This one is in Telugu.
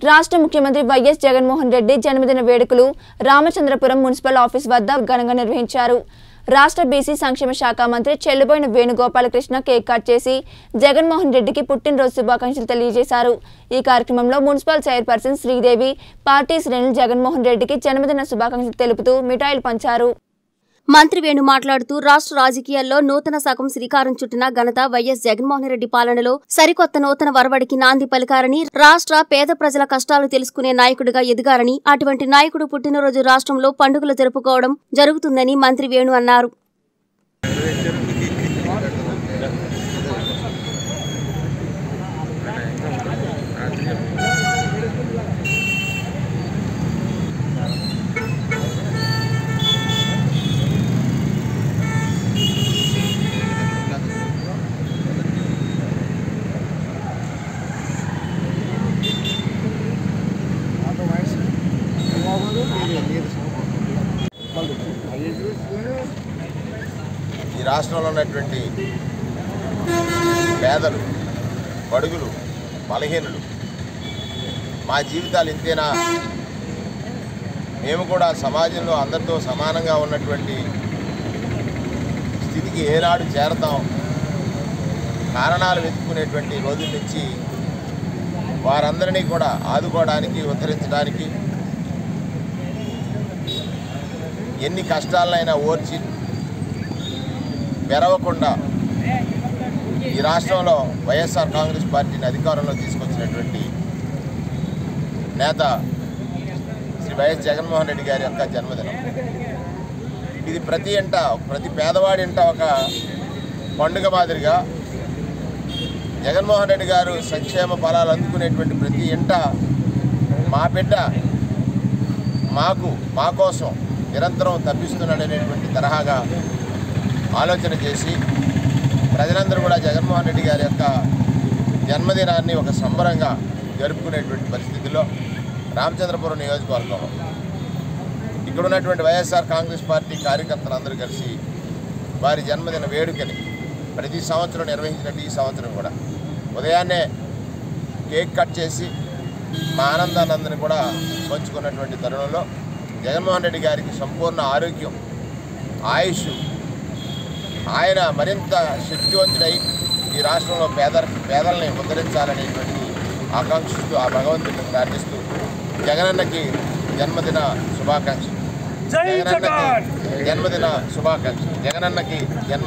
రాష్ట్ర ముఖ్యమంత్రి వైఎస్ జగన్మోహన్ రెడ్డి జన్మదిన వేడుకలు రామచంద్రపురం మున్సిపల్ ఆఫీస్ వద్ద ఘనంగా నిర్వహించారు రాష్ట్ర బీసీ సంక్షేమ శాఖ మంత్రి చెల్లుబోయిన వేణుగోపాలకృష్ణ కేక్ కట్ చేసి జగన్మోహన్ రెడ్డికి పుట్టినరోజు శుభాకాంక్షలు తెలియజేశారు ఈ కార్యక్రమంలో మున్సిపల్ చైర్పర్సన్ శ్రీదేవి పార్టీ శ్రేణులు జగన్మోహన్ రెడ్డికి జన్మదిన శుభాకాంక్షలు తెలుపుతూ మిఠాయిలు పంచారు మంత్రి వేణు మాట్లాడుతూ రాష్ట్ర రాజకీయాల్లో నూతన శకం శ్రీకారం చుట్టిన ఘనత వైఎస్ జగన్మోహన్ రెడ్డి పాలనలో సరికొత్త నూతన వరవడికి నాంది పలికారని రాష్ట్ర పేద ప్రజల కష్టాలు తెలుసుకునే నాయకుడిగా ఎదిగారని అటువంటి నాయకుడు పుట్టినరోజు రాష్ట్రంలో పండుగలు జరుపుకోవడం జరుగుతుందని మంత్రి వేణు అన్నారు ఈ రాష్ట్రంలో ఉన్నటువంటి పేదలు బడుగులు బలహీనులు మా జీవితాలు ఇంతేనా మేము కూడా సమాజంలో అందరితో సమానంగా ఉన్నటువంటి స్థితికి ఏనాడు చేరతాం కారణాలు వెతుక్కునేటువంటి రోజుల నుంచి వారందరినీ కూడా ఆదుకోవడానికి ఉద్ధరించడానికి ఎన్ని కష్టాలనైనా ఓర్చి పెరవకుండా ఈ రాష్ట్రంలో వైఎస్ఆర్ కాంగ్రెస్ పార్టీని అధికారంలో తీసుకొచ్చినటువంటి నేత శ్రీ వైఎస్ జగన్మోహన్ రెడ్డి గారి యొక్క జన్మదినం ఇది ప్రతి ఇంట ప్రతి పేదవాడి ఇంట ఒక పండుగ మాదిరిగా జగన్మోహన్ రెడ్డి గారు సంక్షేమ ఫలాలు అందుకునేటువంటి ప్రతి ఇంట మా బిడ్డ మాకు మా కోసం నిరంతరం తప్పిస్తున్నాడనేటువంటి తరహాగా ఆలోచన చేసి ప్రజలందరూ కూడా జగన్మోహన్ రెడ్డి గారి యొక్క జన్మదినాన్ని ఒక సంబరంగా జరుపుకునేటువంటి పరిస్థితిలో రామచంద్రపురం నియోజకవర్గంలో ఇక్కడ ఉన్నటువంటి వైఎస్ఆర్ కాంగ్రెస్ పార్టీ కార్యకర్తలందరూ కలిసి వారి జన్మదిన వేడుకని ప్రతి సంవత్సరం నిర్వహించినట్టు ఈ సంవత్సరం కూడా ఉదయాన్నే కేక్ కట్ చేసి మా ఆనందానందని కూడా పంచుకున్నటువంటి తరుణంలో జగన్మోహన్ రెడ్డి గారికి సంపూర్ణ ఆరోగ్యం ఆయుష్ ఆయన మరింత శక్తివంతుడై ఈ రాష్ట్రంలో పేద పేదల్ని ఉద్ధరించాలనేటువంటి ఆకాంక్షిస్తూ ఆ భగవంతుడిని ప్రార్థిస్తూ జగనన్నకి జన్మదిన శుభాకాంక్షలు జై జగనన్నకి జగన్ జన్మదిన శుభాకాంక్షలు జగనన్నకి జన్మ